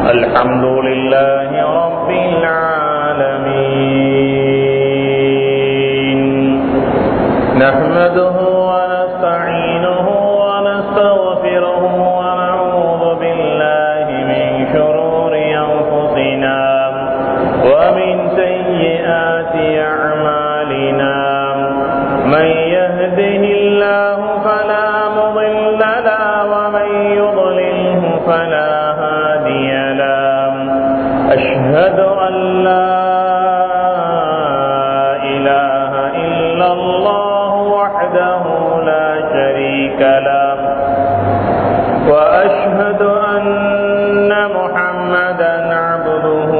الحمد لله رب العالمين نحمده ونستعينه ونستغفره ونعوذ بالله من شرور أنفسنا ومن سيئات أعمالنا من يهده الله فلا مضل له ومن يضلله فلا هادي له أشهد أن لا إله إلا الله وحده لا شريك له وأشهد أن محمدا عبده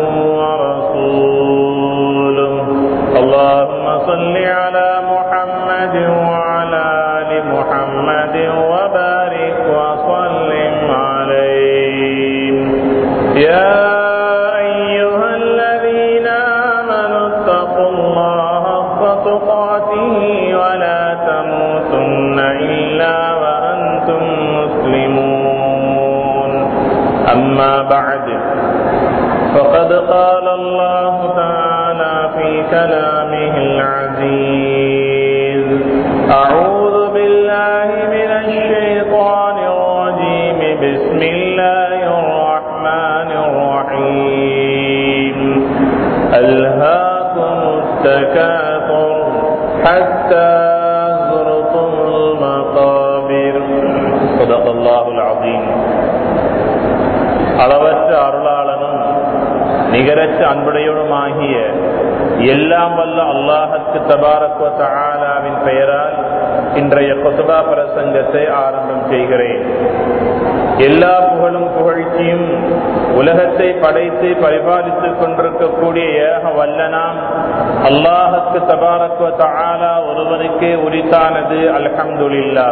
ورسوله اللهم صل على محمد وعلى آل محمد وبارك وسلم عليه يا أيها الذين آمنوا اتقوا الله حق تقاته ولا تموتن إلا وأنتم مسلمون أما بعد فقد قال الله تعالى في كلامه العزيز أعوذ بالله من الشيطان الرجيم بسم الله الرحمن الرحيم ألهاكم التكاثر حتى زرتم المقابر صدق الله العظيم அளவற்ற அருளாளனும் நிகரற்ற அன்புடையவனுமாகிய எல்லாம் வல்ல அல்லாஹத்து தபாரக்வ தஆலாவின் பெயரால் இன்றைய கொத்துபா பிரசங்கத்தை ஆரம்பம் செய்கிறேன் எல்லா புகழும் புகழ்ச்சியும் உலகத்தை படைத்து பரிபாலித்துக் கொண்டிருக்கக்கூடிய ஏக வல்லனாம் அல்லாஹத்து தபாரக்வ தஆலா ஒருவனுக்கே உரித்தானது அல்ஹம்துலில்லா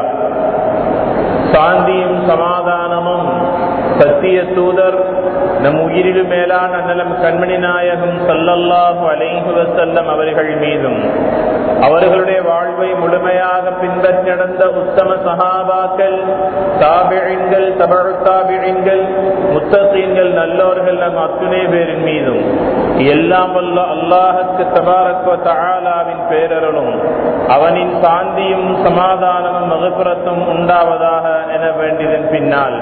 சாந்தியும் சமாதானமும் சத்திய தூதர் நம் உயிரிலும் மேலான நலம் கண்மணி நாயகம் சல்லல்லாஹு அலைஹி வசல்லம் அவர்கள் மீதும் அவர்களுடைய வாழ்வை முழுமையாக பின்பற்றி நடந்த உத்தம சஹாபாக்கள் தாபிழின்கள் தபழ் தாபிழின்கள் முத்தசீன்கள் நல்லோர்கள் நம் அத்துணை பேரின் மீதும் எல்லாம் வல்ல அல்லாஹுக்கு தபாரக்வ தஆலாவின் பேரருளும் அவனின் சாந்தியும் சமாதானமும் மகப்புறத்தும் உண்டாவதாக என வேண்டியதன் பின்னால்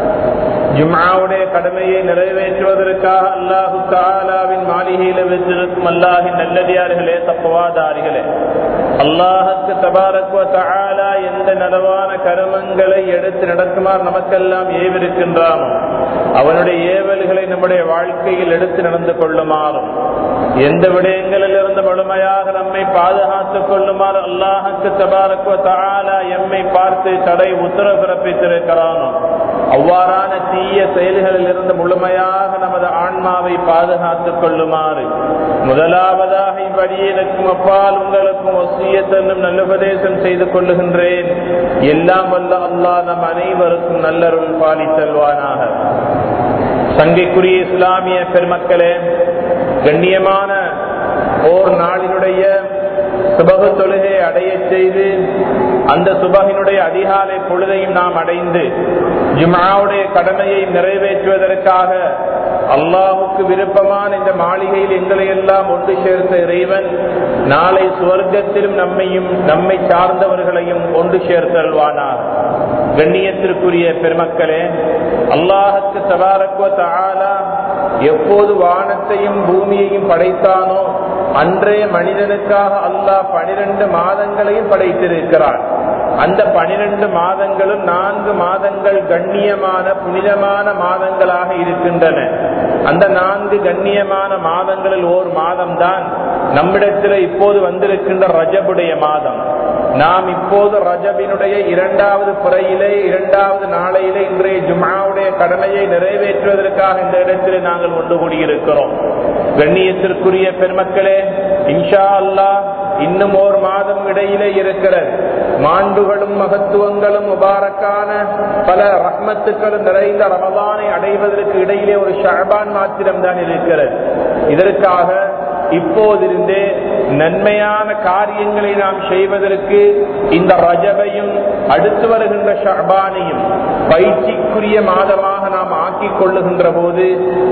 ஜும்ஆவுடைய கடமையை நிறைவேற்றுவதற்காக அல்லாஹு தாலாவின் மாளிகையில வச்சிருக்கும் அல்லாஹின் நல்லடியார்களே தப்புவாதாரிகளே அல்லாஹுக்கு தபாரக்குவ தாலா எந்த நலவான கருமங்களை எடுத்து நடக்குமாறு நமக்கெல்லாம் ஏவிருக்கின்றானோ அவனுடைய ஏவல்களை நம்முடைய வாழ்க்கையில் எடுத்து நடந்து கொள்ளுமாறும் எந்த விடயங்களில் இருந்து முழுமையாக நம்மை பாதுகாத்துக் கொள்ளுமாறு அல்லாஹுக்கு தபாரக்குவ தாலா எம்மை பார்த்து தடை உத்தரவு பிறப்பித்திருக்கிறானோ அவ்வாறான தீய செயல்களில் இருந்து முழுமையாக நமது ஆன்மாவை பாதுகாத்துக் கொள்ளுமாறு முதலாவதாக இப்படி எனக்கும் அப்பால் உங்களுக்கும் ஒசியத்தன்னும் நல்லுபதேசம் செய்து கொள்ளுகின்றேன் எல்லாம் வல்ல அல்லாஹ் நம் அனைவருக்கும் நல்லருள் பாலித்தல்வானாக சங்கைக்குரிய இஸ்லாமிய பெருமக்களே கண்ணியமான ஓர் நாளினுடைய சுபக தொழுகை அடைய செய்து அந்த சுபகினுடைய அதிகாலை பொழுதையும் நாம் அடைந்து ஜுமாவுடைய கடமையை நிறைவேற்றுவதற்காக அல்லாஹுக்கு விருப்பமான இந்த மாளிகையில் எங்களை எல்லாம் ஒன்று சேர்த்த இறைவன் நாளை சுவர்க்கத்திலும் நம்மையும் நம்மை சார்ந்தவர்களையும் ஒன்று சேர்த்தல்வானார் கண்ணியத்திற்குரிய பெருமக்களே அல்லாஹுக்கு தபாரக்குவ தாலா எப்போது வானத்தையும் பூமியையும் படைத்தானோ அன்றே மனிதனுக்காக அல்லாஹ் பனிரெண்டு மாதங்களையும் படைத்திருக்கிறான் அந்த பனிரெண்டு மாதங்களும் நான்கு மாதங்கள் கண்ணியமான புனிதமான மாதங்களாக இருக்கின்றன அந்த நான்கு கண்ணியமான மாதங்களில் ஓர் மாதம் தான் நம்மிடத்தில் இப்போது வந்திருக்கின்ற ரஜபுடைய மாதம் நாம் இப்போது ரஜபினுடைய இரண்டாவது புறையிலே இரண்டாவது நாளையிலே இன்றைய ஜுமாவுடைய கடமையை நிறைவேற்றுவதற்காக இந்த இடத்திலே நாங்கள் ஒன்று கூடியிருக்கிறோம் கண்ணியத்திற்குரிய பெருமக்களே இன்ஷா அல்லா இன்னும் ஓர் மாதம் இடையிலே இருக்கிறது மாண்புகளும் மகத்துவங்களும் முபாரக்கான பல ரஹ்மத்துக்களும் நிறைந்த ரமதானை அடைவதற்கு இடையிலே ஒரு ஷாபான் மாத்திரம்தான் இருக்கிறது இதற்காக இப்போதிருந்தே நன்மையான காரியங்களை நாம் செய்வதற்கு இந்த ரஜபையும் அடுத்து வருகின்ற ஷபானையும் பயிற்சிக்குரிய மாதமாக நாம் ஆக்கிக் கொள்ளுகின்ற போது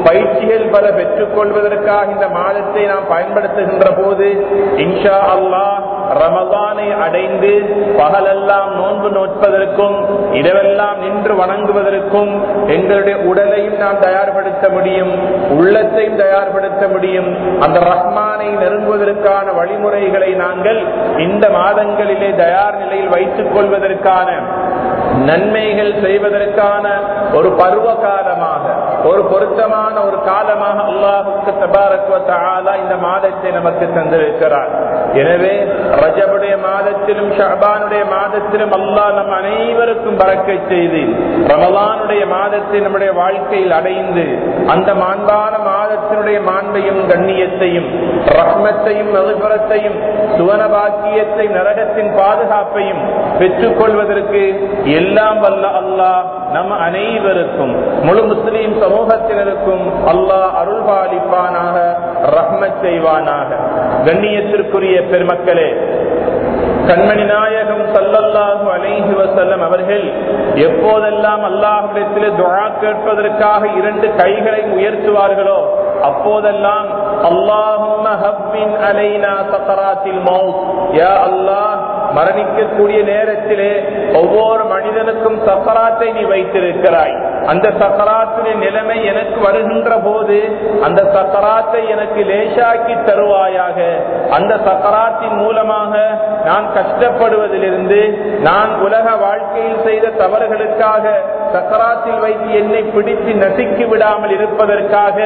பல பெற்றுக் கொள்வதற்காக இந்த மாதத்தை நாம் பயன்படுத்துகின்ற போது இன்ஷா அல்லாஹ் ரமதானை அடைந்து பகலெல்லாம் நோன்பு நோட்பதற்கும் இரவெல்லாம் நின்று வணங்குவதற்கும் எங்களுடைய உடலையும் நாம் தயார்படுத்த முடியும் உள்ளத்தையும் தயார்படுத்த முடியும் அந்த ரஹ்மானை நெருங்குவதற்கான வழிமுறைகளை நாங்கள் இந்த மாதங்களிலே தயார் நிலையில் வைத்துக் கொள்வதற்கான நன்மைகள் செய்வதற்கான ஒரு பருவ காலமாக ஒரு பொருத்தமான ஒரு காலமாக அல்லாஹுக்கு தபாரத்வத்தாலா இந்த மாதத்தை நமக்கு தந்திருக்கிறார் எனவே ரஜபுடைய மாதத்திலும் ஷஹபானுடைய மாதத்திலும் அல்லாஹ் நம் அனைவருக்கும் பறக்கை செய்து ரமலானுடைய மாதத்தை நம்முடைய வாழ்க்கையில் அடைந்து அந்த மாண்பான மாதத்தினுடைய மாண்பையும் கண்ணியத்தையும் ரஹ்மத்தையும் நெருபுறத்தையும் சுவனபாக்கியத்தை நரகத்தின் பாதுகாப்பையும் பெற்றுக் கொள்வதற்கு எல்லாம் வல்ல அல்லாஹ் நம் அனைவருக்கும் முழு முஸ்லீம் சமூகத்தினருக்கும் அல்லாஹ் அருள் பாலிப்பானாக ரஹ்மத் செய்வானாக கண்ணியத்திற்குரிய பெருமக்களே கண்மணி நாயகம் சல்லல்லாஹு அலைஹி வசல்லம் அவர்கள் எப்போதெல்லாம் அல்லாஹிடத்திலே துழா கேட்பதற்காக இரண்டு கைகளை உயர்த்துவார்களோ அப்போதெல்லாம் அல்லாஹும் அலைனா சக்கராத்தில் மவுத் யா அல்லாஹ் மரணிக்கக்கூடிய நேரத்திலே ஒவ்வொரு மனிதனுக்கும் சக்கராத்தை நீ வைத்திருக்கிறாய் அந்த சக்கராத்துடைய நிலைமை எனக்கு வருகின்ற போது அந்த சக்கராத்தை எனக்கு லேசாக்கி தருவாயாக அந்த சக்கராத்தின் மூலமாக நான் கஷ்டப்படுவதிலிருந்து நான் உலக வாழ்க்கையில் செய்த தவறுகளுக்காக சக்கராத்தில் வைத்து என்னை பிடித்து நசுக்கி விடாமல் இருப்பதற்காக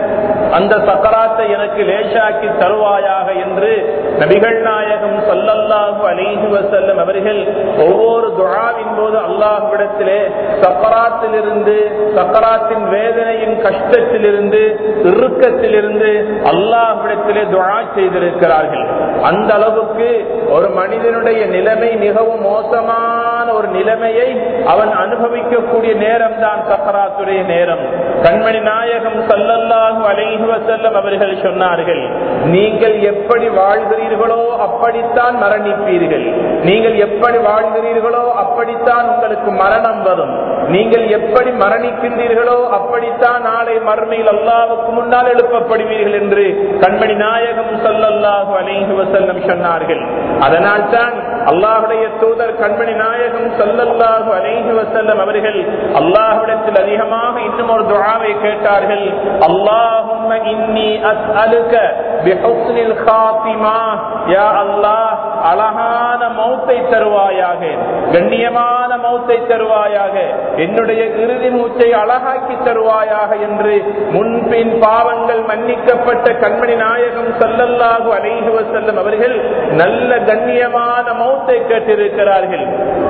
அந்த சக்கராத்தை எனக்கு லேசாக்கி தருவாயாக என்று நபிகள் நாயகம் சொல்லல்லாஹு அலைஹி வசல்லம் அவர்கள் ஒவ்வொரு துழாவின் போது அல்லாஹுவிடத்திலே சக்கராத்திலிருந்து சக்கராத்தின் வேதனையின் கஷ்டத்திலிருந்து இறுக்கத்திலிருந்து அல்லாஹுவிடத்திலே துழா செய்திருக்கிறார்கள் அந்த அளவுக்கு ஒரு மனிதனுடைய நிலைமை மிகவும் மோசமான ஒரு நிலைமையை அவன் அனுபவிக்கக்கூடிய நேரம் தான் சக்கராத்துடைய நேரம் கண்மணி நாயகம் சல்லல்லாஹு அலைஹி வசல்லம் அவர்கள் சொன்னார்கள் நீங்கள் எப்படி வாழ்கிறீர்களோ அப்படித்தான் மரணிப்பீர்கள் நீங்கள் எப்படி வாழ்கிறீர்களோ அப்படித்தான் உங்களுக்கு மரணம் வரும் நீங்கள் எப்படி மரணிக்கின்றீர்களோ அப்படித்தான் நாளை மறுமையில் அல்லாவுக்கு முன்னால் எழுப்பப்படுவீர்கள் என்று கண்மணி நாயகம் சல்லல்லாஹு அலைஹி வசல்லம் சொன்னார்கள் அதனால் தான் அல்லாஹுடைய தூதர் கண்மணி நாயகம் சல்லல்லாஹு அலைஹி வசல்லம் அவர்கள் அல்லாஹுடத்தில் அதிகமாக இன்னும் ஒரு துழாவை கேட்டார்கள் அல்லாஹும் இன்னி அஸ்அலுக பிஹுஸ்னில் காத்திமா யா அல்லாஹ் அழகான மௌத்தை தருவாயாக கண்ணியமான மௌத்தை தருவாயாக என்னுடைய இறுதி மூச்சை அழகாக்கி தருவாயாக என்று முன்பின் பாவங்கள் மன்னிக்கப்பட்ட கண்மணி நாயகம் சல்லல்லாஹு அலைஹி வசல்லம் அவர்கள் நல்ல கண்ணியமான மௌத்தை கேட்டிருக்கிறார்கள்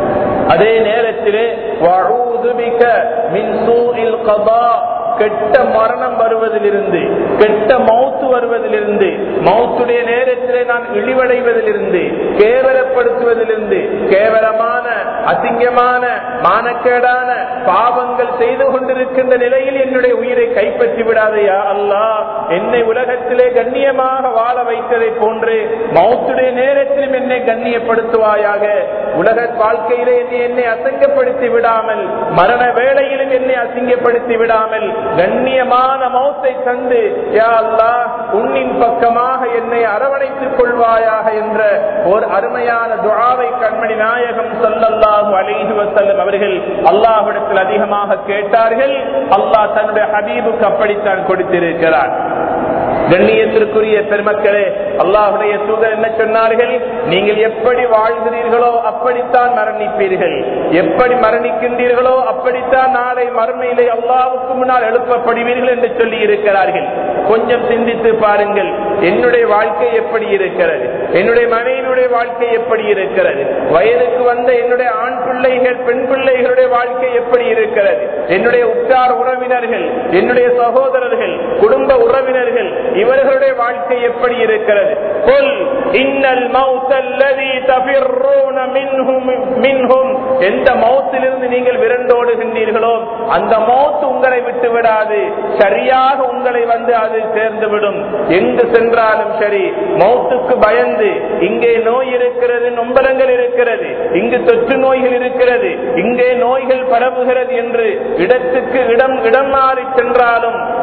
அதே நேரத்திலே மின் சூஇல் கதா கெட்ட மரணம் வருவதிலிருந்து கெட்ட மௌத்து வருவதிலிருந்து மௌத்துடைய நேரத்திலே நான் இழிவடைவதிலிருந்து கேவலப்படுத்துவதிலிருந்து கேவலமான அசிங்கமான மானக்கேடான பாவங்கள் செய்து கொண்டிருக்கின்ற நிலையில் என்னுடைய உயிரை கைப்பற்றி விடாதையா அல்லா என்னை உலகத்திலே கண்ணியமாக வாழ வைத்ததை போன்று மௌத்துடைய நேரத்திலும் என்னை கண்ணியப்படுத்துவாயாக உலக வாழ்க்கையிலே என்னை என்னை அசங்கப்படுத்தி விடாமல் மரண வேளையிலும் என்னை அசிங்கப்படுத்தி விடாமல் கண்ணியமான மௌத்தை தந்து யா அல்லா உன்னின் பக்கமாக என்னை அரவணைத்துக் கொள்வாயாக என்ற ஒரு அருமையான துழாவை கண்மணி நாயகம் சொல்லல்லாஹு அலைஹி வசல்லம் அவர்கள் அல்லாஹிடத்தில் அதிகமாக கேட்டார்கள் அல்லாஹ் தன்னுடைய ஹபீபுக்கு அப்படித்தான் கொடுத்திருக்கிறார் கண்ணியத்திற்குரிய பெருமக்களே அல்லாஹுடைய தூதர் என்ன சொன்னார்கள் நீங்கள் எப்படி வாழ்கிறீர்களோ அப்படித்தான் மரணிப்பீர்கள் எப்படி மரணிக்கின்றீர்களோ அப்படித்தான் நாளை மறுமையிலே அல்லாவுக்கு முன்னால் எழுப்பப்படுவீர்கள் என்று சொல்லி இருக்கிறார்கள் கொஞ்சம் சிந்தித்து பாருங்கள் என்னுடைய வாழ்க்கை எப்படி இருக்கிறது என்னுடைய மனைவியுடைய வாழ்க்கை எப்படி இருக்கிறது வயதுக்கு வந்த என்னுடைய ஆண் பிள்ளைகள் பெண் பிள்ளைகளுடைய வாழ்க்கை எப்படி இருக்கிறது என்னுடைய உற்றார் உறவினர்கள் என்னுடைய சகோதரர்கள் குடும்ப உறவினர்கள் இவர்களுடைய வாழ்க்கை எப்படி இருக்கிறது கொல் இன்னல் மௌத்தல்லதி தபிர்ரூன மின்ஹும் மின்ஹும் எந்த மௌத்திலிருந்து நீங்கள் விரண்டோடுகின்றீர்களோ அந்த மௌத் உங்களை விட்டு விடாது சரியாக உங்களை வந்து அது சேர்ந்துவிடும் எங்கு சென்றாலும் சரி மௌத்துக்கு பயந்து இங்கே நோய் இருக்கிறது நொம்பலங்கள் இருக்கிறது இங்கு தொற்று நோய்கள் இருக்கிறது இங்கே நோய்கள் பரவுகிறது என்று இடத்துக்கு இடம் இடம் மாறி சென்றாலும்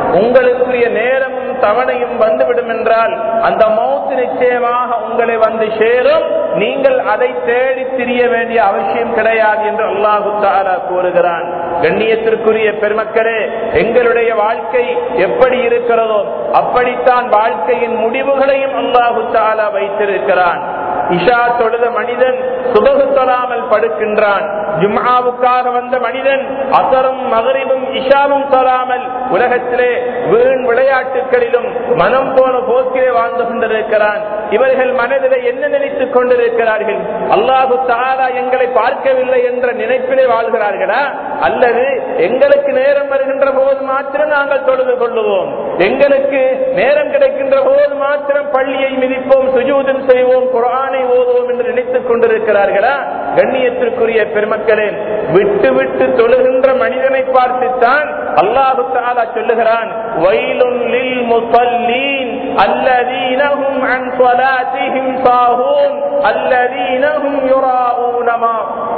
உங்களுக்குரிய நேரமும் தவணையும் வந்துவிடும் என்றால் அந்த மௌத்து நிச்சயமாக உங்களை வந்து சேரும் நீங்கள் அதை தேடி திரிய வேண்டிய அவசியம் கிடையாது என்று அல்லாஹு தாலா கூறுகிறான் கண்ணியத்திற்குரிய பெருமக்களே எங்களுடைய வாழ்க்கை எப்படி இருக்கிறதோ அப்படித்தான் வாழ்க்கையின் முடிவுகளையும் அல்லாஹு தாலா வைத்திருக்கிறான் இஷா தொழுத மனிதன் சுபகு தொழாமல் படுக்கின்றான் ஜும்ஆவுக்காக வந்த மனிதன் அசரும் மகரிபும் இஷாவும் தொழாமல் உலகத்திலே வீண் விளையாட்டுகளிலும் மனம் போன போக்கிலே வாழ்ந்து கொண்டிருக்கிறான் இவர்கள் மனதிலே என்ன நினைத்துக் கொண்டிருக்கிறார்கள் அல்லாஹு தாரா எங்களை பார்க்கவில்லை என்ற நினைப்பிலே வாழ்கிறார்களா அல்லது எங்களுக்கு நேரம் வருகின்ற போது மாத்திரம் நாங்கள் தொழுது கொள்ளுவோம் எங்களுக்கு நேரம் கிடைக்கின்ற போது மாத்திரம் பள்ளியை மிதிப்போம் சுஜூதம் செய்வோம் குரானை ஓதுவோம் என்று நினைத்துக் கொண்டிருக்கிறார்களா கண்ணியத்திற்குரிய பெருமக்களே விட்டு விட்டு தொழுகின்ற மனிதனை பார்த்துத்தான் அல்லாஹு தாலா சொல்லுகிறான் வயலுன் லில் முசல்லீன் அல்லதீனஹும் அன் ஸலாத்திஹிம் சாஹூன் அல்லதீனஹும் யுராஊனமா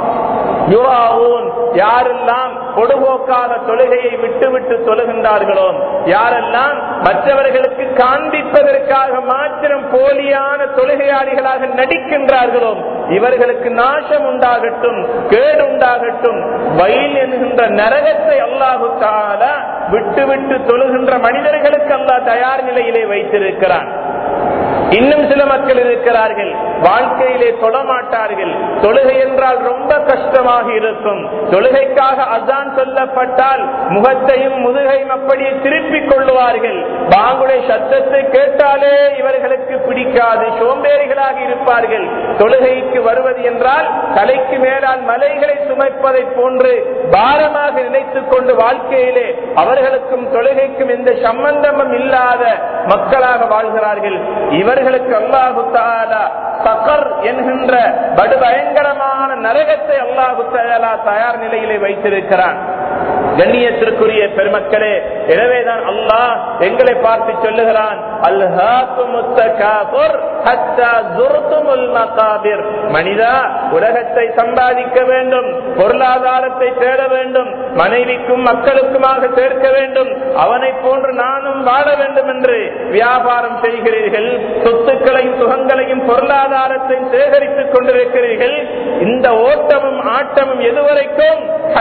யுராவூன் யாரெல்லாம் பொடுபோக்காக தொழுகையை விட்டு விட்டு தொழுகின்றார்களோ யாரெல்லாம் மற்றவர்களுக்கு காண்பிப்பதற்காக மாத்திரம் போலியான தொழுகையாளிகளாக நடிக்கின்றார்களோ இவர்களுக்கு நாசம் உண்டாகட்டும் கேடு உண்டாகட்டும் வயல் என்கின்ற நரகத்தை அல்லாஹு தால விட்டு விட்டு தொழுகின்ற மனிதர்களுக்கு அல்லாஹ் தயார் நிலையிலே வைத்திருக்கிறான் இன்னும் சில மக்கள் இருக்கிறார்கள் வாழ்க்கையிலே தொழமாட்டார்கள் தொழுகை என்றால் ரொம்ப கஷ்டமாக இருக்கும் தொழுகைக்காக அதான் சொல்லப்பட்டால் முகத்தையும் முதுகையும் அப்படியே திருப்பிக் கொள்ளுவார்கள் பாங்குடைய சத்தத்தை கேட்டாலே இவர்களுக்கு பிடிக்காது சோம்பேறிகளாக இருப்பார்கள் தொழுகைக்கு வருவது என்றால் தலைக்கு மேலால் மலைகளை சுமைப்பதை போன்று பாரமாக நினைத்துக் கொண்டு வாழ்க்கையிலே அவர்களுக்கும் தொழுகைக்கும் எந்த சம்பந்தமும் இல்லாத மக்களாக வாழ்கிறார்கள் இவர்களுக்கு அல்லாஹு தாலா சக்கர் என்கின்ற படு பயங்கரமான நரகத்தை அல்லாஹு தாலா தயார் நிலையிலே வைத்திருக்கிறான் கண்ணியத்திற்குரிய பெருமக்களே எனவேதான் அல்லாஹ் எங்களை பார்த்து சொல்லுகிறான் மனிதா உலகத்தை சம்பாதிக்க வேண்டும் பொருளாதாரத்தை தேட வேண்டும் மனைவிக்கும் மக்களுக்குமாக சேர்க்க வேண்டும் அவனை போன்று நானும் வாழ வேண்டும் என்று வியாபாரம் செய்கிறீர்கள் சொத்துக்களையும் சுகங்களையும் பொருளாதாரத்தையும் சேகரித்துக் கொண்டிருக்கிறீர்கள் இந்த ஓட்டமும் ஆட்டமும் எதுவரைக்கும்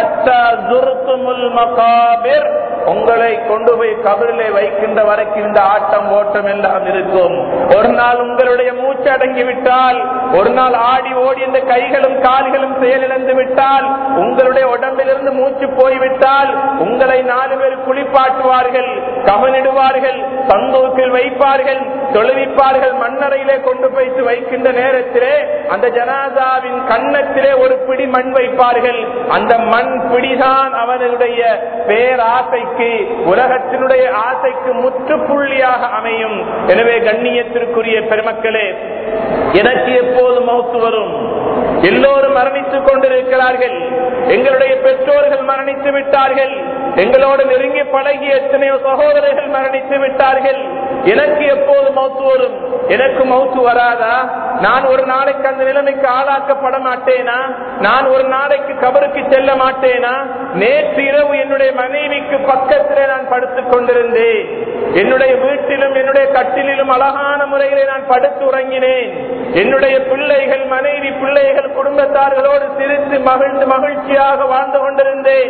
உங்களை கொண்டு போய் கபரிலே வைக்கின்ற வரைக்கும் இந்த ஆட்டம் ஓட்டம் எல்லாம் இருக்கும் ஒரு நாள் உங்களுடைய மூச்சு அடங்கி விட்டால் ஒரு நாள் ஆடி ஓடி இந்த கைகளும் கால்களும் செயலிழந்து விட்டால் உங்களுடைய உடம்பிலிருந்து மூச்சு போய்விட்டால் உங்களை நாலு பேர் குளிப்பாட்டுவார்கள் கவனிடுவார்கள் சந்தோக்கில் வைப்பார்கள் தொழுவிப்பார்கள் மண்ணறையிலே கொண்டு போய்த்து வைக்கின்ற நேரத்திலே அந்த ஜனாதாவின் கன்னத்திலே ஒரு பிடி மண் வைப்பார்கள் அந்த மண் பிடிதான் அவனுடைய பேராசைக்கு உலகத்தினுடைய ஆசைக்கு முற்றுப்புள்ளியாக அமையும் எனவே கண்ணியத்திற்குரிய பெருமக்களே எனக்கு எப்போது மௌத்து வரும் எல்லோரும் மரணித்துக் கொண்டிருக்கிறார்கள் எங்களுடைய பெற்றோர்கள் மரணித்து விட்டார்கள் எங்களோடு நெருங்கி பழகிய எத்தனையோ சகோதரர்கள் மரணித்து விட்டார்கள் எனக்கு எப்போது மௌத்து வரும் எனக்கு மௌத்து வராதா நான் ஒரு நாளைக்கு அந்த நிலைமைக்கு ஆளாக்கப்பட மாட்டேனா நான் ஒரு நாளைக்கு கபருக்கு செல்ல மாட்டேனா நேற்று இரவு என்னுடைய மனைவிக்கு பக்கத்திலே நான் படுத்துக் கொண்டிருந்தேன் என்னுடைய வீட்டிலும் என்னுடைய கட்டிலும் அழகான முறையிலே நான் படுத்து உறங்கினேன் என்னுடைய பிள்ளைகள் மனைவி பிள்ளைகள் குடும்பத்தார்களோடு சிரித்து மகிழ்ந்து மகிழ்ச்சியாக வாழ்ந்து கொண்டிருந்தேன்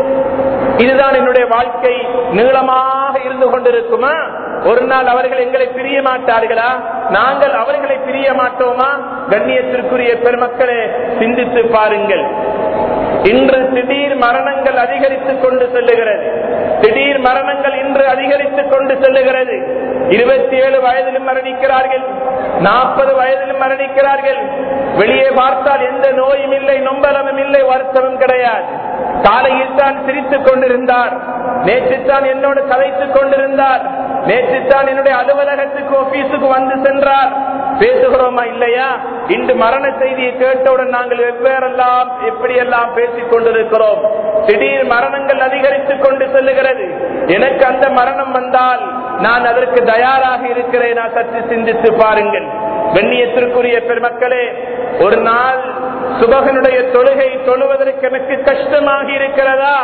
இதுதான் என்னுடைய வாழ்க்கை நீளமாக இருந்து கொண்டிருக்குமா ஒரு நாள் அவர்கள் எங்களை பிரிய மாட்டார்களா நாங்கள் அவர்களை பிரிய மாட்டோமா கண்ணியத்திற்குரிய பெருமக்களே சிந்தித்து பாருங்கள் இன்று திடீர் மரணங்கள் அதிகரித்துக் கொண்டு செல்லுகிறது திடீர் மரணங்கள் இன்று அதிகரித்துக் கொண்டு செல்லுகிறது இருபத்தி ஏழு வயதிலும் மரணிக்கிறார்கள் நாற்பது வயதிலும் மரணிக்கிறார்கள் வெளியே பார்த்தால் எந்த நோயும் இல்லை நொம்பலமும் இல்லை வருத்தமும் கிடையாது காலையில் தான் சிரித்துக் கொண்டிருந்தார் நேற்றுத்தான் என்னோடு கதைத்துக் கொண்டிருந்தார் நேற்றுத்தான் என்னுடைய அலுவலகத்துக்கு ஆபீஸுக்கு வந்து சென்றார் பேசுகிறோமா இல்லையா இன்று மரண செய்தியை கேட்டவுடன் நாங்கள் வெவ்வேறெல்லாம் எப்படியெல்லாம் பேசிக் கொண்டிருக்கிறோம் திடீர் மரணங்கள் அதிகரித்துக் கொண்டு செல்லுகிறது எனக்கு அந்த மரணம் வந்தால் நான் அதற்கு தயாராக இருக்கிறேன் சற்று சிந்தித்து பாருங்கள் கண்ணியத்திற்குரிய பெருமக்களே ஒரு நாள் சுபகனுடைய தொழுகை தொழுவதற்கு எனக்கு கஷ்டமாக இருக்கிறதா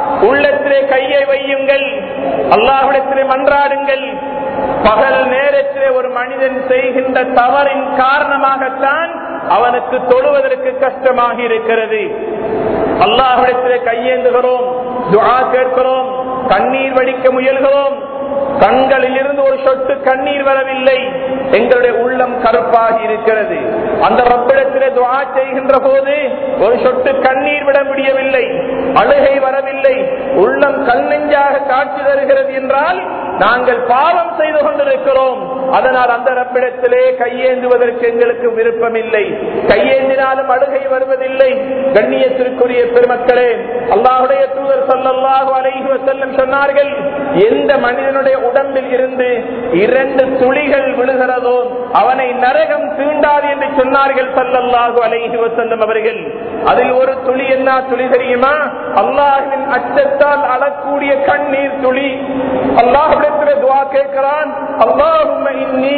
உள்ளத்திலே கையை வையுங்கள் அல்லாஹ்விடத்திலே மன்றாடுங்கள் பகல் நேரத்திலே ஒரு மனிதன் செய்கின்ற தவறின் காரணமாகத்தான் அவனுக்கு தொழுவதற்கு கஷ்டமாக இருக்கிறது அல்லாஹ்விடத்திலே கையேந்துகிறோம் துஆ கேட்கிறோம் கண்ணீர் வடிக்க முயல்கிறோம் கண்களில் இருந்து ஒரு சொட்டு கண்ணீர் வரவில்லை எங்களுடைய உள்ளம் கருப்பாகி இருக்கிறது அந்த ரப்பிடத்திலே துவா செய்கின்ற போது ஒரு சொட்டு கண்ணீர் விட முடியவில்லை அழுகை வரவில்லை உள்ளம் கண்ணெஞ்சாக காட்சி தருகிறது என்றால் நாங்கள் பாவம் செய்து கொண்டிருக்கிறோம் அதனால் அந்த ரப்பிடத்திலே கையேந்துவதற்கு எங்களுக்கு விருப்பமில்லை கையேந்தினாலும் அழுகை வருவதில்லை கண்ணியத்திற்குரிய பெருமக்களே அல்லாஹுடைய தூதர் சொல்லல்லாஹு அலைஹி வஸல்லம் சொன்னார்கள் எந்த மனிதனுடைய உடம்பில் இருந்து இரண்டு துளிகள் விழுகிறதோ அவனை நரகம் தீண்டாது என்று சொன்னார்கள் சல்லல்லாஹு அலைஹி வஸல்லம் அவர்கள் அதில் ஒரு துளி என்ன துளி தெரியுமா அல்லாஹுவின் அச்சத்தால் அழக்கூடிய கண்ணீர் துளி அல்லாஹுடைய துவா கேட்கிறான் அல்லாஹும்ம இன்னி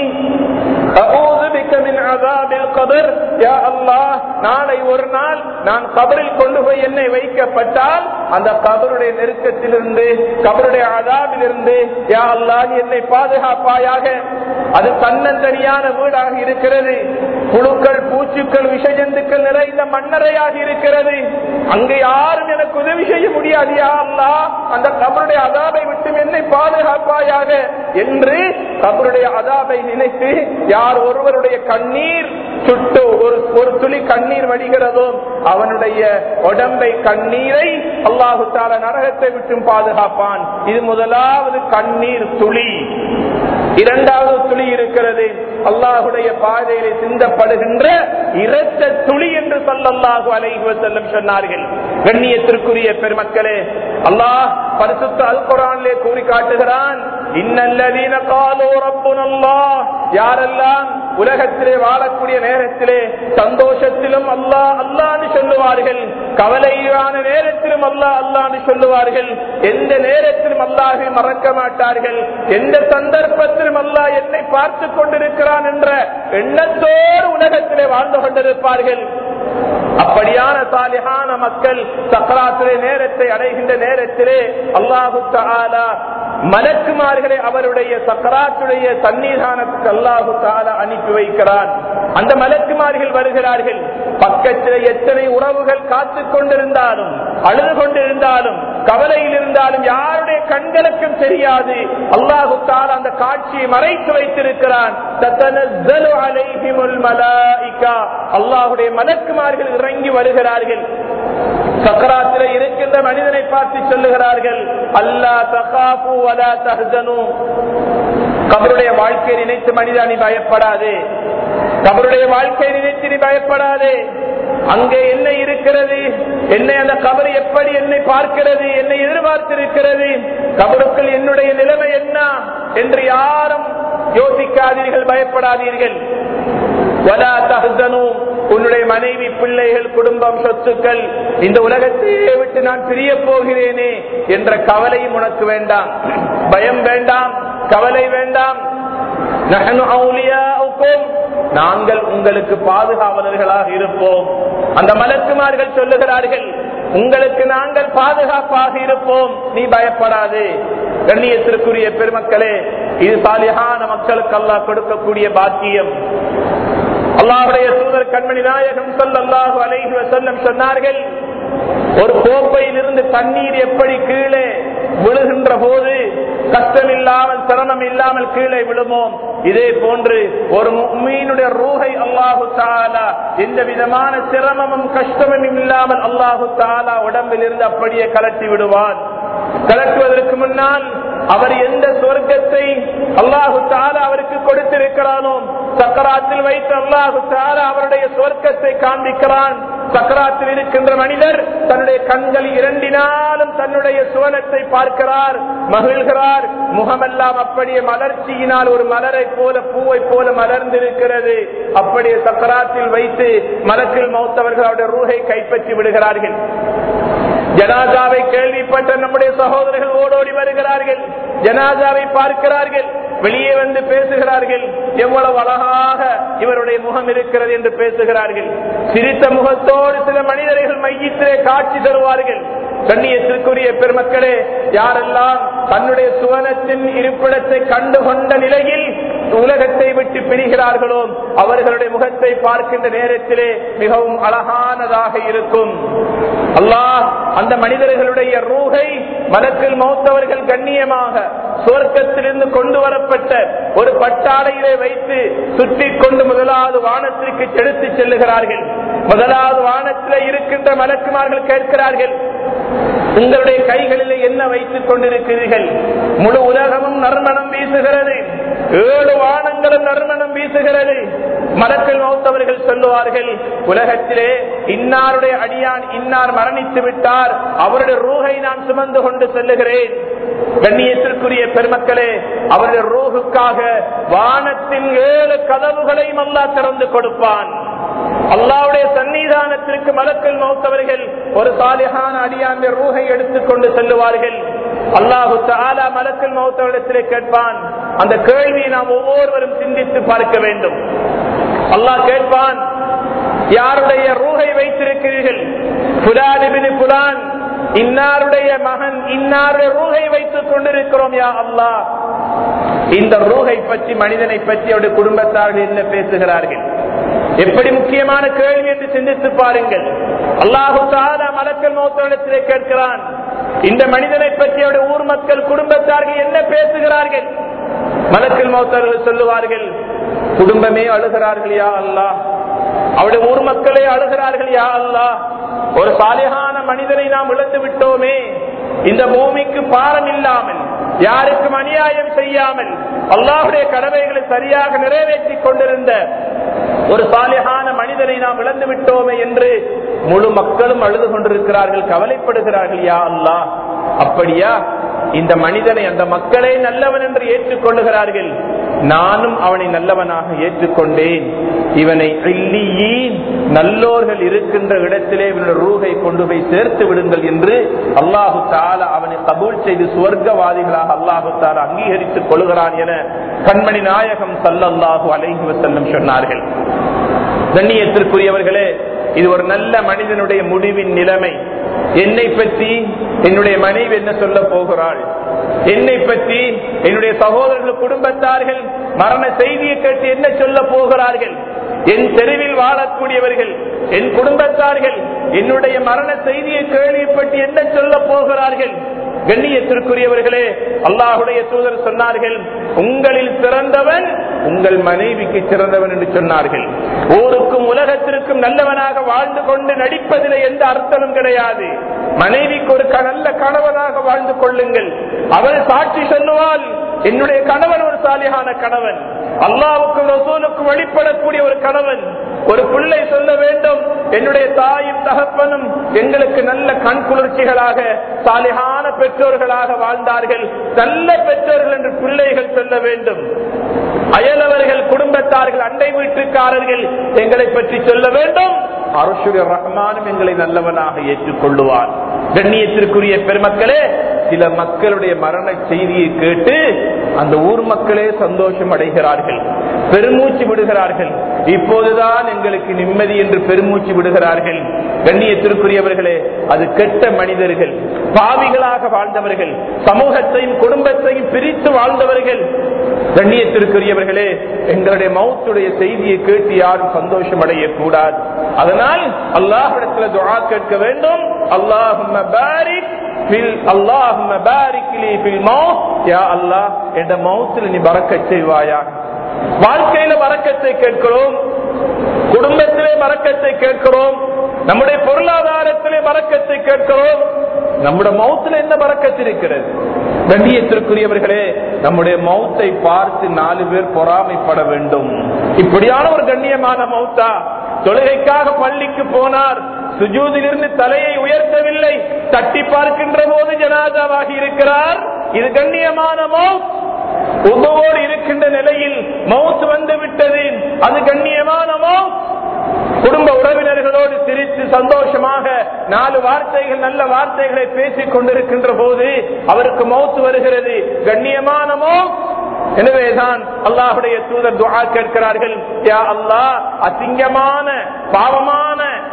அஊது பிக்க மின் அஸாபில் கபர் யா அல்லாஹ் நாளை ஒரு நாள் நான் கபரில் கொண்டு போய் என்னை வைக்கப்பட்டால் அந்த கபருடைய நெருக்கத்திலிருந்து கபருடைய அதாபிலிருந்து யா அல்லாஹ் நீ என்னை பாதுகாப்பாயாக அது தன்னந்தனியான வீடாக இருக்கிறது புழுக்கள் பூச்சுக்கள் விஷஜந்துக்கள் நிறைந்த மண்ணறையாக இருக்கிறது அங்கே யாரும் எனக்கு உதவி செய்ய முடியாது யா அல்லாஹ் அந்த கபருடைய அதாபை விட்டு என்னை பாதுகாப்பாயாக என்று கபருடைய அதாபை நினைத்து யார் ஒருவருடைய கண்ணீர் சுட்டு ஒரு ஒரு துளி கண்ணீர் வடிகிறதோ அவனுடைய உடம்பை கண்ணீரை அல்லாஹு தால நரகத்தை விட்டும் பாதுகாப்பான் இது முதலாவது கண்ணீர் துளி இரண்டாவது துளி இருக்கிறது அல்லாஹுடைய பாதையிலே சிந்தப்படுகின்ற இரத்த துளி என்று சொல்லல்லாஹு அலைஹி வஸல்லம் சொன்னார்கள் கண்ணியத்திற்குரிய பெருமக்களே அல்லாஹ் பரிசுத்த அல் குரானிலே கூறி காட்டுகிறான் இன்னல்லதீன காலோ ரப்புனல்லாஹ் யாரெல்லாம் உலகத்திலே வாழக்கூடிய நேரத்திலே சந்தோஷத்திலும் அல்லாஹ் அல்லான்னு சொல்லுவார்கள் கவலையான நேரத்திலும் அல்லாஹ் அல்லான்னு சொல்லுவார்கள் எந்த நேரத்திலும் அல்லாஹை மறக்க மாட்டார்கள் எந்த சந்தர்ப்பத்திலும் அல்லாஹ் என்னை பார்த்து கொண்டிருக்கிறான் என்ற எண்ணத்தோடு உலகத்திலே வாழ்ந்து கொண்டிருப்பார்கள் அப்படியான சாலிஹான மக்கள் சக்கராத்துடைய நேரத்தை அடைகின்ற நேரத்திலே அல்லாஹு தாலா மலக்குமார்களை அவருடைய சக்கராத்துடைய சன்னிதானத்துக்கு அல்லாஹு தாலா அனுப்பி வைக்கிறான் அந்த மலக்குமார்கள் வருகிறார்கள் பக்கத்தில் எத்தனை உறவுகள் காத்து கொண்டிருந்தாலும் அழுது கொண்டிருந்தாலும் கவலையில் இருந்தாலும் யாருடைய கண்களுக்கும் தெரியாது அல்லாஹு தாலா அந்த காட்சியை மறைத்து வைத்திருக்கிறான் தத்தனஸ்ஸலு அலைஹிமுல் மலாயிகா அல்லாஹுடைய மலக்குமார்கள் இறங்கி வருகிறார்கள் சக்கராத்தில இருக்கின்ற மனிதனை பார்த்து சொல்லுகிறார்கள் அல்லா தகாபு வலா தஹ்சனு கபருடைய வாழ்க்கையை நினைத்து மனிதா நீ பயப்படாதே கபருடைய வாழ்க்கையை நினைத்து நீ பயப்படாதே அங்கே என்ன இருக்கிறது என்னை அந்த கபர் எப்படி என்னை பார்க்கிறது என்னை எதிர்பார்த்திருக்கிறது கபருக்குள் என்னுடைய நிலைமை என்ன என்று யாரும் யோசிக்காதீர்கள் பயப்படாதீர்கள் வலா தஹ்சனு உன்னுடைய மனைவி பிள்ளைகள் குடும்பம் சொத்துக்கள் இந்த உலகத்தையே விட்டு நான் பிரிய போகிறேனே என்ற கவலையும் உனக்கு வேண்டாம் பயம் வேண்டாம் கவலை வேண்டாம் நஹனு அவுலியாவுக்கும் நாங்கள் உங்களுக்கு பாதுகாவலர்களாக இருப்போம் அந்த மலக்குமார்கள் சொல்லுகிறார்கள் உங்களுக்கு நாங்கள் பாதுகாப்பாக இருப்போம் நீ பயப்படாது கண்ணியத்திற்குரிய பெருமக்களே இது சாலியான மக்களுக்கு அல்லாஹ் கொடுக்கக்கூடிய பாக்கியம் அல்லாஹுடைய தூதர் கண்மணி நாயகம் சொல்லல்லாஹு அலைஹி வஸல்லம் சொன்னார்கள் ஒரு கோப்பையில் இருந்து தண்ணீர் எப்படி கீழே விழுகின்ற போது கஷ்டம் இல்லாமல் சிரமம் இல்லாமல் கீழே விழுமோம் இதே போன்று ஒரு மீனுடைய ரூஹை அல்லாஹு தாலா எந்த விதமான சிரமமும் கஷ்டமும் இல்லாமல் அல்லாஹு தாலா உடம்பில் இருந்து அப்படியே கலட்டி விடுவான் கலட்டுவதற்கு முன்னால் அவர் எந்த சொர்க்கத்தை அல்லாஹு தாலா அவருக்கு கொடுத்திருக்கிறானோ சக்கராத்தில் வைத்து அல்லாஹு தாலா அவருடைய சொர்க்கத்தை காண்பிக்கிறான் சக்கராத்தில் இருக்கின்ற மனிதர் தன்னுடைய கண்கள் இரண்டினாலும் தன்னுடைய சுவனத்தை பார்க்கிறார் மகிழ்கிறார் முகமெல்லாம் அப்படியே மலர்ச்சியினால் ஒரு மலரை போல பூவை போல மலர்ந்திருக்கிறது அப்படியே சக்கராத்தில் வைத்து மலத்தில் மௌத்தவர்கள் அவருடைய ரூகை கைப்பற்றி விடுகிறார்கள் ஜனாதாவை கேள்விப்பட்ட நம்முடைய சகோதரர்கள் ஓடோடி வருகிறார்கள் ஜனாதாவை பார்க்கிறார்கள் வெளியே வந்து பேசுகிறார்கள் எவ்வளவு அழகாக இவருடைய முகம் இருக்கிறது என்று பேசுகிறார்கள் சிரித்த முகத்தோடு சில மனிதர்கள் மையத்திலே காட்சி தருவார்கள் கண்ணியத்திற்குரிய பெருமக்களே யாரெல்லாம் தன்னுடைய சுவனத்தின் இருப்பிடத்தை கண்டுகொண்ட நிலையில் உலகத்தை விட்டு பிரிகிறார்களோ அவர்களுடைய முகத்தை பார்க்கின்ற நேரத்திலே மிகவும் அழகானதாக இருக்கும் அல்லாஹ் அந்த மனிதர்களுடைய ரூகை மலக்கில் மௌத்தவர்கள் கண்ணியமாக சுவர்க்கத்திலிருந்து கொண்டு வரப்பட்ட ஒரு பட்டாடையிலே வைத்து சுற்றி கொண்டு முதலாவது வானத்திற்கு செலுத்தி செல்லுகிறார்கள் முதலாவது வானத்திலே இருக்கின்ற மலக்குமார்கள் கேட்கிறார்கள் உங்களுடைய கைகளிலே என்ன வைத்துக் கொண்டிருக்கிறீர்கள் முழு உலகமும் நறுமணம் வீசுகிறது ஏழு வானங்களும் நறுமணம் வீசுகிறது மலக்கள் மௌத்தவர்கள் சொல்லுவார்கள் உலகத்திலே இன்னாருடைய அடியான் இன்னார் மரணித்து விட்டார் அவருடைய ரூகை நான் சுமந்து கொண்டு செல்லுகிறேன் கண்ணியத்திற்குரிய பெருமக்களே அவருடைய ரூகுக்காக வானத்தின் ஏழு கதவுகளையும் அல்லா திறந்து கொடுப்பான் அல்லாவுடைய சன்னிதானத்திற்கு மலக்கல் மௌத்தவர்கள் ஒரு சாலிகான அடியாந்த ரூகை எடுத்துக்கொண்டு செல்லுவார்கள் அல்லாஹு தாலா மலக்கல் மௌத்தவரிடத்திலே கேட்பான் அந்த கேள்வியை நாம் ஒவ்வொருவரும் சிந்தித்து பார்க்க வேண்டும் அல்லாஹ் கேட்பான் யாருடைய ரூகை வைத்திருக்கிறீர்கள் புலானிபின் புலான் இன்னாருடைய மகன் இன்னாருடைய ரூகை வைத்துக் கொண்டிருக்கிறோம் யா அல்லாஹ் இந்த ரூகை பற்றி மனிதனை பற்றி அவருடைய குடும்பத்தார்கள் என்ன பேசுகிறார்கள் எப்படி முக்கியமான கேள்வி என்று சிந்தித்து பாருங்கள் அல்லாஹு தாலா மலக்கல் மௌத்தவனத்திலே கேட்கிறான் இந்த மனிதனை பற்றி அவருடைய ஊர் மக்கள் குடும்பத்தார்கள் என்ன பேசுகிறார்கள் மலக்கல் மௌத்தவர்கள் சொல்லுவார்கள் குடும்பமே அழுகிறார்கள் யா அல்லாஹ் அவருடைய ஊர் மக்களே அழுகிறார்கள் யா அல்லாஹ் ஒரு சாலிகான மனிதனை நாம் இழந்து விட்டோமே இந்த பூமிக்கு பாரம் இல்லாமல் யாருக்கும் அநியாயம் செய்யாமல் அல்லாஹுடைய கடமைகளை சரியாக நிறைவேற்றிக் கொண்டிருந்த ஒரு சாலிகான மனிதனை நாம் இழந்து விட்டோமே என்று முழு மக்களும் அழுது கொண்டிருக்கிறார்கள் கவலைப்படுகிறார்கள் யா அல்லாஹ் அப்படியா இந்த மனிதனை அந்த மக்களே நல்லவன் என்று ஏற்றுக்கொள்ளுகிறார்கள் நானும் அவனை நல்லவனாக ஏற்றுக்கொண்டேன் இவனை இல்லியீன் நல்லோர்கள் இருக்கின்ற இடத்திலே இவனுடைய ரூகை கொண்டு போய் சேர்த்து விடுங்கள் என்று அல்லாஹு தாலா அவனை கபூல் செய்து சுவர்க்கவாதிகளாக அல்லாஹு தாலா அங்கீகரித்துக் கொள்கிறான் என கண்மணி நாயகம் சல்லல்லாஹு அலைஹி வசல்லம் சொன்னார்கள் கண்ணியத்திற்குரியவர்களே இது ஒரு நல்ல மனிதனுடைய முடிவின் நிலைமை என்னை பற்றி என்னுடைய மனைவி என்ன சொல்ல போகிறாள் என்னை பற்றி என்னுடைய சகோதரர்கள் குடும்பத்தார்கள் மரண செய்தியை கேட்டு என்ன சொல்ல போகிறார்கள் என் தெருவில் வாழக்கூடியவர்கள் என் குடும்பத்தார்கள் என்னுடைய மரண செய்தியை கேள்விப்பட்டு என்ன சொல்ல போகிறார்கள் கண்ணியத்திற்குரியவர்களே அல்லாஹுடைய தூதர் சொன்னார்கள் உங்களில் சிறந்தவன் உங்கள் மனைவிக்கு சிறந்தவன் என்று சொன்னார்கள் ஊருக்கும் உலகத்திற்கும் நல்லவனாக வாழ்ந்து கொண்டு நடிப்பதில் எந்த அர்த்தமும் கிடையாது மனைவிக்கு ஒரு நல்ல கணவனாக வாழ்ந்து கொள்ளுங்கள் அவள் சாட்சி சொல்லுவாள் என்னுடைய கணவன் ஒரு சாலியான கணவன் அல்லாவுக்கும் ரசூலுக்கும் வழிபடக்கூடிய ஒரு கணவன் ஒரு பிள்ளை சொல்ல வேண்டும் என்னுடைய தாயும் தகப்பனும் எங்களுக்கு நல்ல கண் குளிர்ச்சிகளாக சாலிகான பெற்றோர்களாக வாழ்ந்தார்கள் நல்ல பெற்றோர்கள் என்று பிள்ளைகள் சொல்ல வேண்டும் அயலவர்கள் குடும்பத்தார்கள் அண்டை வீட்டுக்காரர்கள் எங்களை பற்றி சொல்ல வேண்டும் அரசுடைய ரஹ்மானும் எங்களை நல்லவனாக ஏற்றுக்கொள்ளுவார் கண்ணியத்திற்குரிய பெருமக்களே சில மக்களுடைய மரண செய்தியை கேட்டு அந்த ஊர் மக்களே சந்தோஷம் அடைகிறார்கள் பெருமூச்சு விடுகிறார்கள் இப்போதுதான் எங்களுக்கு நிம்மதி என்று பெருமூச்சு விடுகிறார்கள் கண்ணியத்திற்குரியவர்களே அது கெட்ட மனிதர்கள் பாவிகளாக வாழ்ந்தவர்கள் சமூகத்தையும் குடும்பத்தையும் பிரித்து வாழ்ந்தவர்கள் கண்ணியத்திற்குரியவர்களே எங்களுடைய மௌத்துடைய செய்தியை கேட்டு யாரும் சந்தோஷம் அடையக்கூடாது அதனால் அல்லாஹிடத்துல துவா கேட்க வேண்டும் அல்லாஹும் நீ பறக்க செய்வாயா வாழ்க்கையில வரக்கத்தை கேட்கிறோம் குடும்பத்திலே வரக்கத்தை கேட்கிறோம் நம்முடைய பொருளாதாரத்திலே வரக்கத்தை கேட்கிறோம் நம்முடைய மௌத்துல என்ன வரக்கத்திருக்கிறது கண்ணியத்திற்குரியவர்களே நம்முடைய மௌத்தை பார்த்து நாலு பேர் பொறாமைப்பட வேண்டும் இப்படியான ஒரு கண்ணியமான மௌத்தா தொழுகைக்காக பள்ளிக்கு போனார் சுஜூதிலிருந்து தலையை உயர்த்தவில்லை தட்டி பார்க்கின்ற போது ஜனாதாவாகி இருக்கிறார் இது கண்ணியமான மௌத் உபவோடு இருக்கின்ற நிலையில் மவுத் வந்து விட்டது அது கண்ணியமான மவுத் குடும்ப உறவினர்களோடு சிரித்து சந்தோஷமாக நாலு வார்த்தைகள் நல்ல வார்த்தைகளை பேசிக் கொண்டிருக்கின்ற போது அவருக்கு மௌத்து வருகிறது கண்ணியமான மௌத் எனவேதான் அல்லாஹுடைய தூதர் துஆ கேட்கிறார்கள் யா அல்லாஹ் அசிங்கமான பாவமான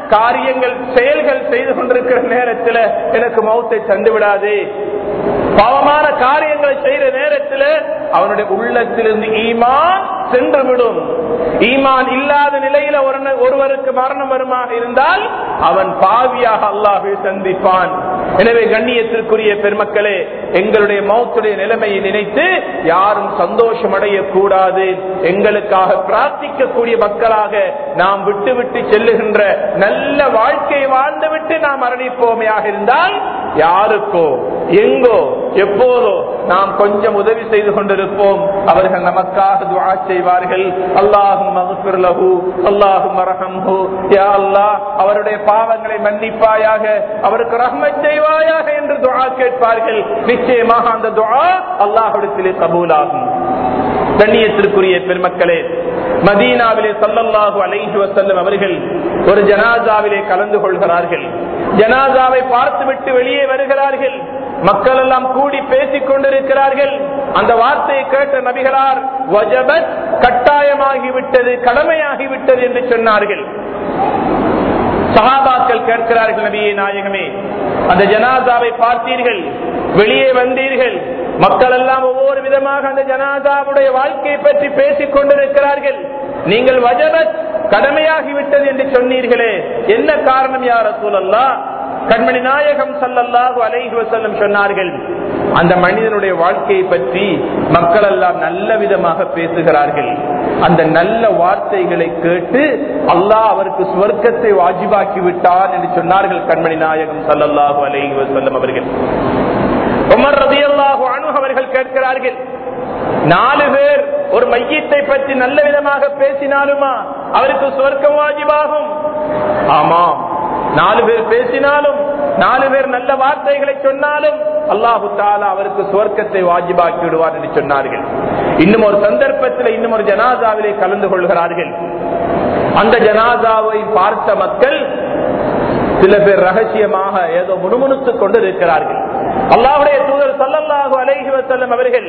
காரியங்கள் செயல்கள் செய்து கொண்டிருக்கிற நேரத்தில் எனக்கு மௌத்தை தந்து விடாது பாவமான காரியங்களை செய்யற நேரத்தில் அவனுடைய உள்ளத்திலிருந்து ஈமான் சென்று விடும் ஈமான் இல்லாத நிலையில ஒரு- ஒருவருக்கு மரணம் வருமாக இருந்தால் அவன் பாவியாக அல்லாஹை சந்திப்பான் எனவே கண்ணியத்திற்குரிய பெருமக்களே எங்களுடைய மௌத்துடைய நிலைமையை நினைத்து யாரும் சந்தோஷம் அடையக்கூடாது எங்களுக்காக பிரார்த்திக்கக்கூடிய மக்களாக நாம் விட்டு விட்டு செல்லுகின்ற நல்ல வாழ்க்கையை வாழ்ந்துவிட்டு நாம் மரணிப்போமையாக இருந்தால் யாருக்கோ எங்கோ எப்போதோ நாம் கொஞ்சம் உதவி செய்து கொண்டிருப்போம் அவர்கள் நமக்காக துவா செய்வார்கள் அல்லாஹும் மகஃபிர்லஹு அல்லாஹும் அரஹம்ஹு யா அல்லாஹ் அவருடைய பாவங்களை மன்னிப்பாயாக அவருக்கு ரஹ்மத் செய்வாயாக என்று துஆ கேட்பார்கள் நிச்சயமாக அந்த துஆ அல்லாஹ்விடத்திலே கபூலாகும் கண்ணியத்திற்குரிய பெருமக்களே மதீனாவிலே சல்லல்லாஹு அலைஹி வஸல்லம் அவர்கள் ஒரு ஜனாசாவிலே கலந்து கொள்கிறார்கள் ஜனாசாவை பார்த்துவிட்டு வெளியே வருகிறார்கள் மக்கள் எல்லாம் கூடி பேசிக் கொண்டிருக்கிறார்கள் அந்த வார்த்தையை கேட்ட நபிகளார் வஜபத் கட்டாயமாகிவிட்டது கடமையாகிவிட்டது என்று சொன்னார்கள் சகாபாக்கள் கேட்கிறார்கள் நபியே நாயகமே அந்த ஜனாசாவை பார்த்தீர்கள் வெளியே வந்தீர்கள் மக்கள் எல்லாம் ஒவ்வொரு விதமாக அந்த ஜனாசாவுடைய வாழ்க்கையை பற்றி பேசிக் கொண்டிருக்கிறார்கள் நீங்கள் வஜபத் கடமையாகிவிட்டது என்று சொன்னீர்களே என்ன காரணம் யார் சூழல்லா கண்மணி நாயகம் சல்லல்லாஹு அலைஹி வஸல்லம் சொன்னார்கள் அந்த மனிதனுடைய வாழ்க்கையை பற்றி மக்கள் எல்லாம் நல்ல விதமாக பேசுகிறார்கள் அந்த நல்ல வார்த்தைகளை கேட்டு அல்லாஹ் அவருக்கு சுவர்க்கத்தை வாஜிபாக்கி விட்டான் என்று சொன்னார்கள் கண்மணி நாயகம் சல்லல்லாஹு அலைஹி வஸல்லம் அவர்கள் உமர் ரதியல்லாஹு அன்ஹு அவர்கள் கேட்கிறார்கள் நாலு பேர் ஒரு மையத்தை பற்றி நல்ல விதமாக பேசினாலுமா அவருக்கு சுவர்க்கம் வாஜிபாகும் ஆமாம் நாலு பேர் பேசினாலும் நாலு பேர் நல்ல வார்த்தைகளை சொன்னாலும் அல்லாஹு தாலா அவருக்கு சுவர்க்கத்தை வாஜிபாக்கி விடுவார் என்று சொன்னார்கள் இன்னும் ஒரு சந்தர்ப்பத்தில் இன்னும் ஒரு ஜனாதாவிலே கலந்து கொள்கிறார்கள் அந்த ஜனாதாவை பார்த்த மக்கள் சில பேர் ரகசியமாக ஏதோ முணுமுணுத்துக் கொண்டு இருக்கிறார்கள் அல்லாஹுடைய தூதர் சல்லல்லாஹு அலைஹி வஸல்லம் அவர்கள்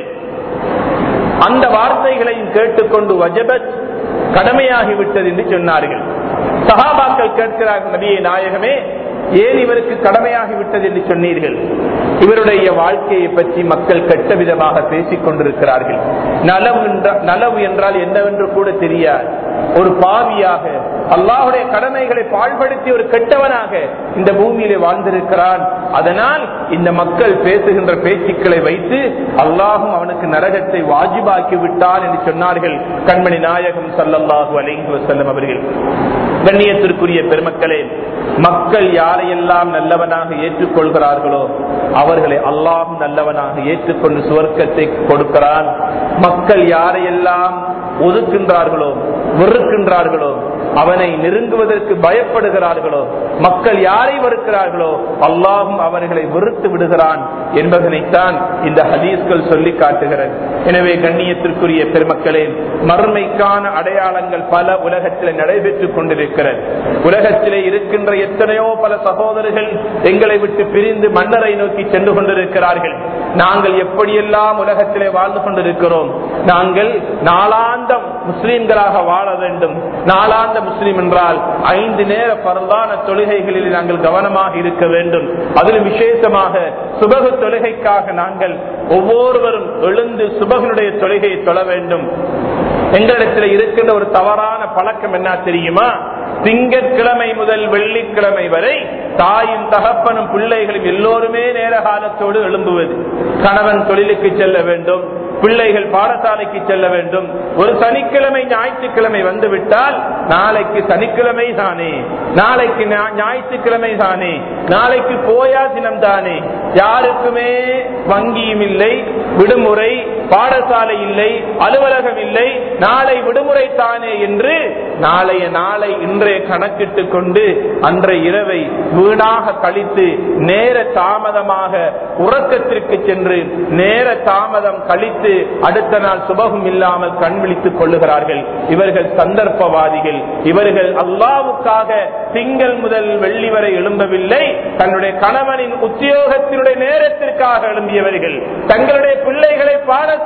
அந்த வார்த்தைகளையும் கேட்டுக்கொண்டு வஜபத் கடமையாகிவிட்டது என்று சொன்னார்கள் சஹாபாக்கள் கேட்கிறார்கள் நபியை நாயகமே ஏன் இவருக்கு கடமையாகி விட்டது என்று சொன்னீர்கள் இவருடைய வாழ்க்கையை பற்றி மக்கள் கெட்ட விதமாக பேசிக் கொண்டிருக்கிறார்கள் நலவு என்ற- நலவு என்றால் என்னவென்று கூட தெரியாது ஒரு பாவியாக அல்லாஹுடைய கடமைகளை பாழ்படுத்தி ஒரு கெட்டவனாக இந்த பூமியிலே வாழ்ந்திருக்கிறான் அதனால் இந்த மக்கள் பேசுகின்ற பேச்சுக்களை வைத்து அல்லாஹும் அவனுக்கு நரகத்தை வாஜிபாக்கி விட்டான் என்று சொன்னார்கள் கண்மணி நாயகம் சல்லல்லாஹு அலைஹி வஸல்லம் அவர்கள் கண்ணியத்திற்குரிய பெருமக்களே மக்கள் யாரையெல்லாம் நல்லவனாக ஏற்றுக்கொள்கிறார்களோ அவர்களை அல்லாஹும் நல்லவனாக ஏற்றுக்கொண்டு சுவர்க்கத்தை கொடுக்கிறான் மக்கள் யாரையெல்லாம் ஒதுக்கின்றார்களோ வெறுக்கின்றார்களோ அவனை நெருங்குவதற்கு பயப்படுகிறார்களோ மக்கள் யாரை வெறுக்கிறார்களோ அல்லாஹும் அவர்களை வெறுத்து விடுகிறான் என்பதனைத்தான் இந்த ஹதீஸ்கள் சொல்லி காட்டுகிறது எனவே கண்ணியத்திற்குரிய பெருமக்களே மறுமைக்கான அடையாளங்கள் பல உலகத்தில் நடைபெற்றுக் கொண்டிருக்கிறது உலகத்திலே இருக்கின்ற எத்தனையோ பல சகோதரர்கள் எங்களை விட்டு பிரிந்து மன்னரை நோக்கி சென்று கொண்டிருக்கிறார்கள் நாங்கள் எப்படியெல்லாம் உலகத்திலே வாழ்ந்து கொண்டிருக்கிறோம் நாங்கள் நாளாந்தம் முஸ்லீம்களாக வாழ வேண்டும் நாளாந்த முஸ்லீம் என்றால் ஐந்து நேர பரவான தொழுகைகளில் நாங்கள் கவனமாக இருக்க வேண்டும் அதில் விசேஷமாக சுபகு தொழுகைக்காக நாங்கள் ஒவ்வொருவரும் எழுந்து சுபகனுடைய தொழுகையை தொழ வேண்டும் எங்களிடத்தில் இருக்கின்ற ஒரு தவறான பழக்கம் என்ன தெரியுமா திங்கட்கிழமை முதல் வெள்ளிக்கிழமை வரை தாயும் தகப்பனும் பிள்ளைகளும் எல்லோருமே நேர காலத்தோடு எழும்புவது கணவன் தொழிலுக்கு செல்ல வேண்டும் பிள்ளைகள் பாடசாலைக்கு செல்ல வேண்டும் ஒரு சனிக்கிழமை ஞாயிற்றுக்கிழமை வந்துவிட்டால் நாளைக்கு சனிக்கிழமை தானே நாளைக்கு ஞா- ஞாயிற்றுக்கிழமை தானே நாளைக்கு போயா தினம் தானே யாருக்குமே வங்கியும் இல்லை விடுமுறை பாடசாலை இல்லை அலுவலகம் இல்லை நாளை விடுமுறை தானே என்று நாளைய நாளை இன்றைய கணக்கிட்டுக் கொண்டு அன்றைய இரவை வீணாக கழித்து நேர தாமதமாக உறக்கத்திற்கு சென்று நேர தாமதம் கழித்து அடுத்த நாள் சுபகம் இல்லாமல் கண் விழித்துக் கொள்ளுகிறார்கள் இவர்கள் சந்தர்ப்பவாதிகள் இவர்கள் அல்லாவுக்காக திங்கள் முதல் வெள்ளி வரை எழும்பவில்லை தன்னுடைய கணவனின் உத்தியோகத்தினுடைய நேரத்திற்காக எழும்பியவர்கள் தங்களுடைய பிள்ளைகளை பாடசாலைக்கு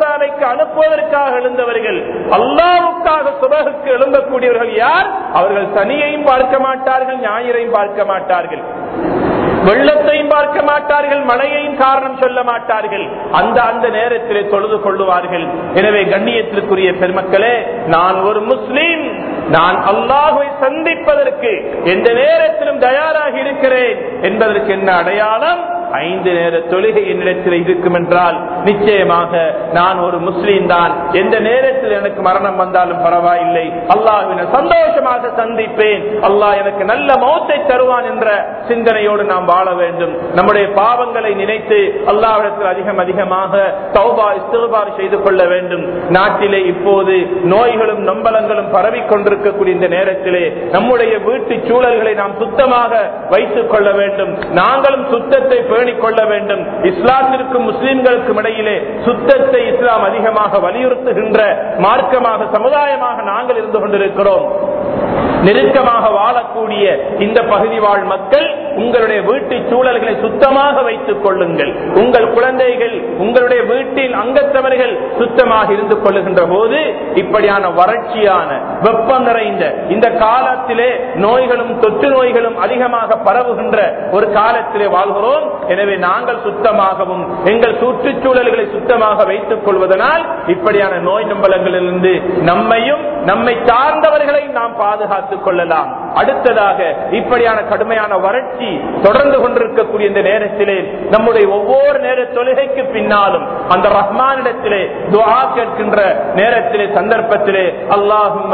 அனுப்புவதற்காக எழுந்தவர்கள் அல்லாவுக்காக சுபகுக்கு எழும்பக்கூடியவர்கள் யார் அவர்கள் சனியையும் பார்க்க மாட்டார்கள் ஞாயிறையும் பார்க்க மாட்டார்கள் வெள்ளத்தையும் பார்க்க மாட்டார்கள் மழையையும் காரணம் சொல்ல மாட்டார்கள் அந்த அந்த நேரத்திலே தொழுது கொள்ளுவார்கள் எனவே கண்ணியத்திற்குரிய பெருமக்களே நான் ஒரு முஸ்லீம் நான் அல்லாஹுவை சந்திப்பதற்கு எந்த நேரத்திலும் தயாராக இருக்கிறேன் என்பதற்கு என்ன அடையாளம் ஐந்து நேர தொழுகை என்னிடத்தில் இருக்கும் என்றால் நிச்சயமாக நான் ஒரு முஸ்லீம் தான் எந்த நேரத்தில் எனக்கு மரணம் வந்தாலும் பரவாயில்லை அல்லாஹ்வினை சந்தோஷமாக சந்திப்பேன் அல்லாஹ் எனக்கு நல்ல மௌத்தை தருவான் என்ற சிந்தனையோடு நாம் வாழ வேண்டும் நம்முடைய பாவங்களை நினைத்து அல்லாவிடத்தில் அதிகம் அதிகமாக தௌபா இஸ்திகுபார் செய்து கொள்ள வேண்டும் நாட்டிலே இப்போது நோய்களும் நம்பலங்களும் பரவிக் கொண்டிருக்கக்கூடிய இந்த நேரத்திலே நம்முடைய வீட்டு சூழல்களை நாம் சுத்தமாக வைத்துக் கொள்ள வேண்டும் நாங்களும் சுத்தத்தை பேணிக் கொள்ள வேண்டும் இஸ்லாத்திற்கும் முஸ்லிம்களுக்கும் இடையிலே சுத்தத்தை இஸ்லாம் அதிகமாக வலியுறுத்துகின்ற மார்க்கமாக சமுதாயமாக நாங்கள் இருந்து கொண்டிருக்கிறோம் நெருக்கமாக வாழக்கூடிய இந்த பகுதி வாழ் மக்கள் உங்களுடைய வீட்டு சூழல்களை சுத்தமாக வைத்துக் கொள்ளுங்கள் உங்கள் குழந்தைகள் உங்களுடைய வீட்டில் அங்கத்தவர்கள் சுத்தமாக இருந்து கொள்ளுகின்ற போது இப்படியான வறட்சியான வெப்பம் நிறைந்த இந்த காலத்திலே நோய்களும் தொற்று நோய்களும் அதிகமாக பரவுகின்ற ஒரு காலத்திலே வாழ்கிறோம் எனவே நாங்கள் சுத்தமாகவும் எங்கள் சுற்றுச்சூழல்களை சுத்தமாக வைத்துக் கொள்வதனால் இப்படியான நோய் நம்பலங்களிலிருந்து நம்மையும் நம்மை சார்ந்தவர்களை நாம் பாதுகாத்துக் கொள்ளலாம் அடுத்ததாக இப்படியான கடுமையான வறட்சி தொடர்ந்து கொண்டிருக்கக்கூடிய இந்த நேரத்திலே நம்முடைய ஒவ்வொரு நேர தொழுகைக்கு பின்னாலும் அந்த ரஹ்மானிடத்திலே துஆ கேட்கின்ற நேரத்திலே சந்தர்ப்பத்திலே அல்லாஹும்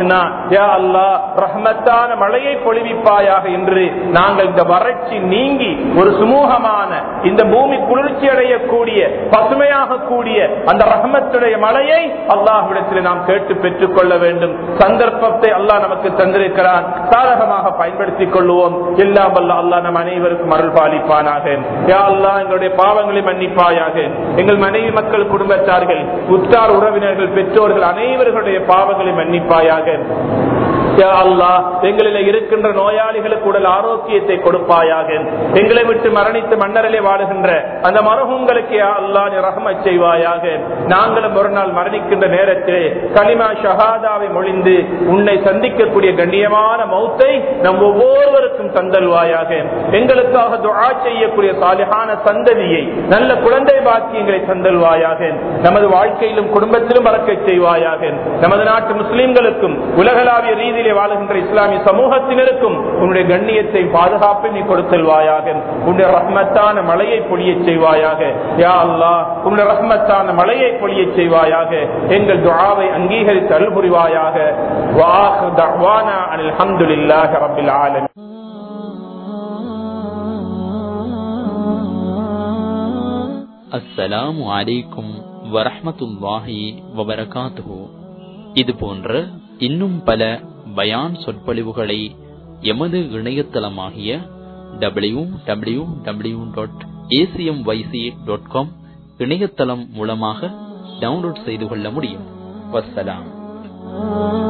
அல்லாஹ் ரஹ்மத்தான மழையை பொழிவிப்பாயாக என்று நாங்கள் இந்த வறட்சி நீங்கி ஒரு சுமூகமான இந்த பூமி குளிர்ச்சி அடையக்கூடிய பசுமையாக கூடிய அந்த ரஹமத்துடைய மழையை அல்லாஹ்விடத்தில் நாம் கேட்டு பெற்றுக் கொள்ள வேண்டும் சந்தர்ப்பத்தை அல்லாஹ் நமக்கு தந்திருக்கிறான் சாதகமாக பயன்படுத்திக் கொள்வோம் எல்லாம் வல்ல அல்லாஹ் நம் அனைவருக்கும் அருள் பாலிப்பானாக யா அல்லாஹ் எங்களுடைய பாவங்களை மன்னிப்பாயாக எங்கள் மனைவி மக்கள் குடும்பத்தார்கள் உற்றார் உறவினர்கள் பெற்றோர்கள் அனைவர்களுடைய பாவங்களை மன்னிப்பாயாக யா அல்லாஹ் எங்களில் இருக்கின்ற நோயாளிகளுக்கு உடல் ஆரோக்கியத்தை கொடுப்பாயாக எங்களை விட்டு மரணித்து மன்னரிலே வாழுகின்ற அந்த மரகங்களுக்கு யா அல்லாஹ் நீ ரஹமத் செய்வாயாக நாங்களும் ஒரு நாள் மரணிக்கின்ற நேரத்திலே கலிமா ஷஹாதாவை மொழிந்து உன்னை சந்திக்கக்கூடிய கண்ணியமான மௌத்தை நம் ஒவ்வொருவருக்கும் தந்தல்வாயாக எங்களுக்காக துஆ செய்யக்கூடிய சாலிஹான சந்ததியை நல்ல குழந்தை பாக்கியங்களை தந்தல்வாயாக நமது வாழ்க்கையிலும் குடும்பத்திலும் பறக்க செய்வாயாக நமது நாட்டு முஸ்லிம்களுக்கும் உலகளாவிய ரீதியிலே வாழுகின்ற இஸ்லாமிய சமூகத்தினருக்கும் உன்னுடைய கண்ணியத்தை பாதுகாப்பை நீ கொடுத்தல்வாயாக உன்னுடைய ரஹ்மத்தான மழையை பொழிய செய்வாயாக யா அல்லாஹ் உன்னுடைய ரஹ்மத்தான மழையை பொழிய செய்வாயாக எங்கள் துஆவை அங்கீகரித்து அருள் புரிவாயாக வாஹ் தஅவானா அனில் ஹம்துலில்லாஹி ரப்பில் ஆலமீன் அஸ்ஸலாமு அலைக்கும் வரஹ்மத்துல்லாஹி வபரகாத்துஹு இது போன்ற இன்னும் பல பயான் சொற்பொழிவுகளை எமது இணையதளமாகிய W W W dot A C M Y C dot com இணையதளம் மூலமாக டவுன்லோட் செய்து கொள்ள முடியும் வஸ்ஸலாம்